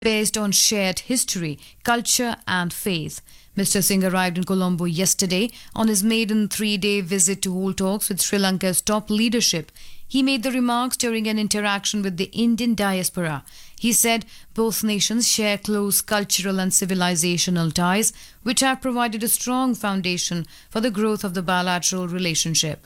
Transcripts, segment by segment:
based on shared history, culture, and faith. Mr. Singh arrived in Colombo yesterday on his maiden three day visit to hold talks with Sri Lanka's top leadership. He made the remarks during an interaction with the Indian diaspora. He said both nations share close cultural and civilizational ties, which have provided a strong foundation for the growth of the bilateral relationship.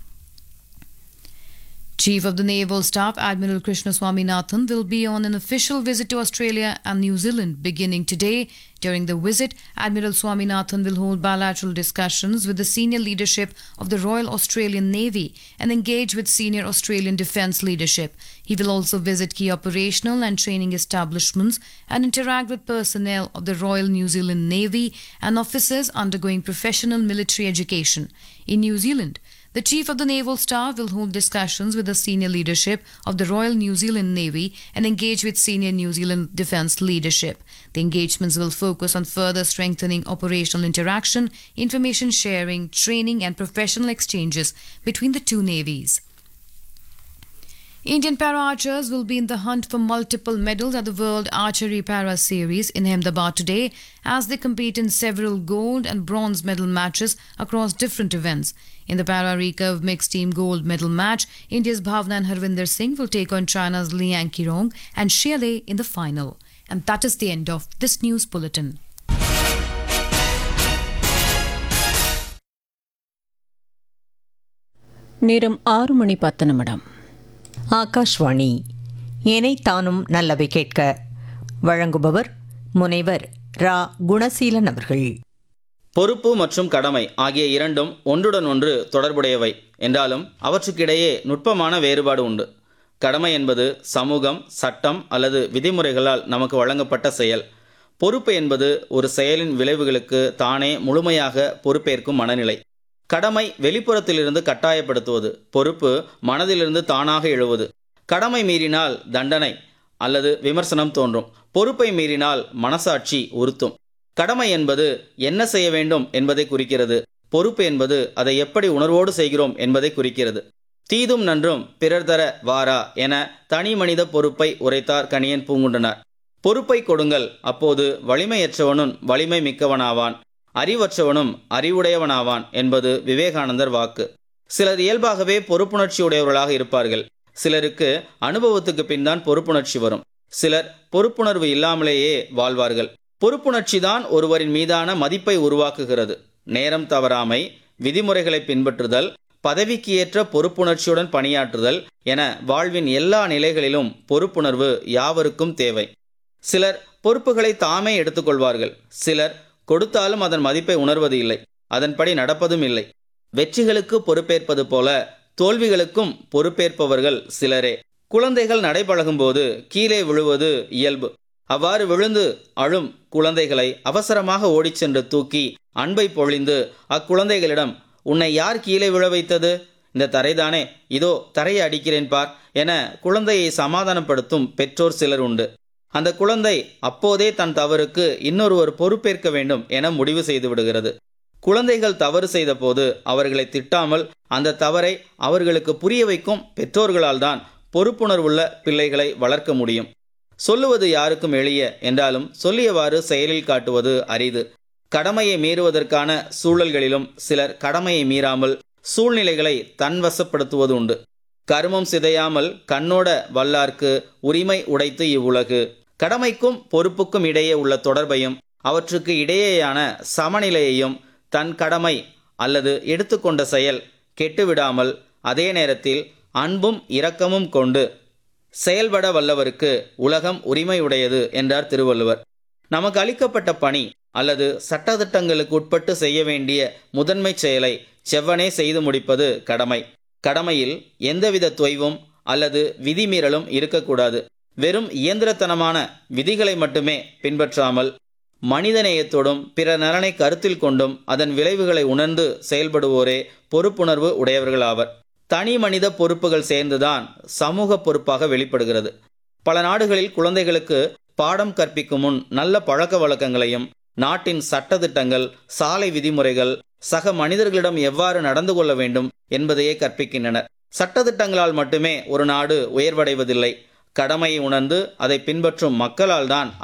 Chief of the Naval Staff Admiral Krishna Swaminathan will be on an official visit to Australia and New Zealand beginning today. During the visit, Admiral Swaminathan will hold bilateral discussions with the senior leadership of the Royal Australian Navy and engage with senior Australian defence leadership. He will also visit key operational and training establishments and interact with personnel of the Royal New Zealand Navy and officers undergoing professional military education. In New Zealand, the Chief of the Naval Staff will hold discussions with the senior leadership of the Royal New Zealand Navy and engage with senior New Zealand defence leadership. The engagements will focus on further strengthening operational interaction, information sharing, training, and professional exchanges between the two navies. Indian para archers will be in the hunt for multiple medals at the World Archery Para Series in Ahmedabad today as they compete in several gold and bronze medal matches across different events. In the para recurve mixed team gold medal match, India's Bhavna and Harvinder Singh will take on China's Liang Qirong and Xie Lei in the final. And that is the end of this news bulletin. நேரம் ஆறு மணி பத்து நிமிடம் ஆகாஷ்வாணி இணைத்தானும் நல்லவை கேட்க வழங்குபவர் முனைவர் ரா குணசீலன் அவர்கள் பொறுப்பு மற்றும் கடமை ஆகிய இரண்டும் ஒன்றுடன் ஒன்று தொடர்புடையவை என்றாலும் அவற்றுக்கிடையே நுட்பமான வேறுபாடு உண்டு கடமை என்பது சமூகம் சட்டம் அல்லது விதிமுறைகளால் நமக்கு வழங்கப்பட்ட செயல் பொறுப்பு என்பது ஒரு செயலின் விளைவுகளுக்கு தானே முழுமையாக பொறுப்பேற்கும் மனநிலை கடமை வெளிப்புறத்திலிருந்து கட்டாயப்படுத்துவது பொறுப்பு மனதிலிருந்து தானாக எழுவது கடமை மீறினால் தண்டனை அல்லது விமர்சனம் தோன்றும் பொறுப்பை மீறினால் மனசாட்சி உறுத்தும் கடமை என்பது என்ன செய்ய வேண்டும் என்பதை குறிக்கிறது பொறுப்பு என்பது அதை எப்படி உணர்வோடு செய்கிறோம் என்பதை குறிக்கிறது தீதும் நன்றும் பிறர் தர வாரா என தனி மனித பொறுப்பை உரைத்தார் கணியன் பூங்குண்டனார் பொறுப்பை கொடுங்கள் அப்போது வலிமையற்றவனும் வலிமை மிக்கவனாவான் அறிவற்றவனும் அறிவுடையவனாவான் என்பது விவேகானந்தர் வாக்கு சிலர் இயல்பாகவே பொறுப்புணர்ச்சியுடையவர்களாக இருப்பார்கள் சிலருக்கு அனுபவத்துக்கு பின்தான் பொறுப்புணர்ச்சி வரும் சிலர் பொறுப்புணர்வு இல்லாமலேயே வாழ்வார்கள் பொறுப்புணர்ச்சி தான் ஒருவரின் மீதான மதிப்பை உருவாக்குகிறது நேரம் தவறாமை விதிமுறைகளை பின்பற்றுதல் பதவிக்கு ஏற்ற பொறுப்புணர்ச்சியுடன் பணியாற்றுதல் என வாழ்வின் எல்லா நிலைகளிலும் பொறுப்புணர்வு யாவருக்கும் தேவை சிலர் பொறுப்புகளை தாமே எடுத்துக்கொள்வார்கள் சிலர் கொடுத்தாலும் அதன் மதிப்பை உணர்வது இல்லை அதன்படி நடப்பதும் இல்லை வெற்றிகளுக்கு பொறுப்பேற்பது போல தோல்விகளுக்கும் பொறுப்பேற்பவர்கள் சிலரே குழந்தைகள் நடைபழகும்போது கீழே விழுவது இயல்பு அவ்வாறு விழுந்து அழும் குழந்தைகளை அவசரமாக ஓடிச் சென்று தூக்கி அன்பை பொழிந்து அக்குழந்தைகளிடம் உன்னை யார் கீழே விழ வைத்தது இந்த தரைதானே இதோ தரையை அடிக்கிறேன் பார் என குழந்தையை சமாதானப்படுத்தும் பெற்றோர் சிலர் உண்டு அந்த குழந்தை அப்போதே தன் தவறுக்கு இன்னொருவர் பொறுப்பேற்க வேண்டும் என முடிவு செய்து விடுகிறது குழந்தைகள் தவறு செய்த போது அவர்களை திட்டாமல் அந்த தவறை அவர்களுக்கு புரிய வைக்கும் பெற்றோர்களால் தான் பொறுப்புணர்வுள்ள பிள்ளைகளை வளர்க்க முடியும் சொல்லுவது யாருக்கும் எளிய என்றாலும் சொல்லியவாறு செயலில் காட்டுவது அரிது கடமையை மீறுவதற்கான சூழல்களிலும் சிலர் கடமையை மீறாமல் சூழ்நிலைகளை தன்வசப்படுத்துவது உண்டு கருமம் சிதையாமல் கண்ணோட வல்லார்க்கு உரிமை உடைத்து இவ்வுலகு கடமைக்கும் பொறுப்புக்கும் இடையே உள்ள தொடர்பையும் அவற்றுக்கு இடையேயான சமநிலையையும் தன் கடமை அல்லது எடுத்துக்கொண்ட செயல் கெட்டுவிடாமல் அதே நேரத்தில் அன்பும் இரக்கமும் கொண்டு செயல்பட வல்லவருக்கு உலகம் உரிமையுடையது என்றார் திருவள்ளுவர் நமக்கு அளிக்கப்பட்ட பணி அல்லது சட்டத்திட்டங்களுக்கு உட்பட்டு செய்ய வேண்டிய முதன்மை செயலை செவ்வனே செய்து முடிப்பது கடமை கடமையில் எந்தவித தொய்வும் அல்லது விதிமீறலும் இருக்கக்கூடாது வெறும் இயந்திரத்தனமான விதிகளை மட்டுமே பின்பற்றாமல் மனிதநேயத்தோடும் பிற நலனை கருத்தில் கொண்டும் அதன் விளைவுகளை உணர்ந்து செயல்படுவோரே பொறுப்புணர்வு உடையவர்களாவர் தனி மனித பொறுப்புகள் சேர்ந்துதான் சமூக பொறுப்பாக வெளிப்படுகிறது பல நாடுகளில் குழந்தைகளுக்கு பாடம் கற்பிக்கும் முன் நல்ல பழக்க வழக்கங்களையும் நாட்டின் சட்டத்திட்டங்கள் சாலை விதிமுறைகள் சக மனிதர்களிடம் எவ்வாறு நடந்து கொள்ள வேண்டும் என்பதையே கற்பிக்கின்றனர் சட்டத்திட்டங்களால் மட்டுமே ஒரு நாடு உயர்வடைவதில்லை கடமையை உணர்ந்து அதை பின்பற்றும் மக்களால் தான்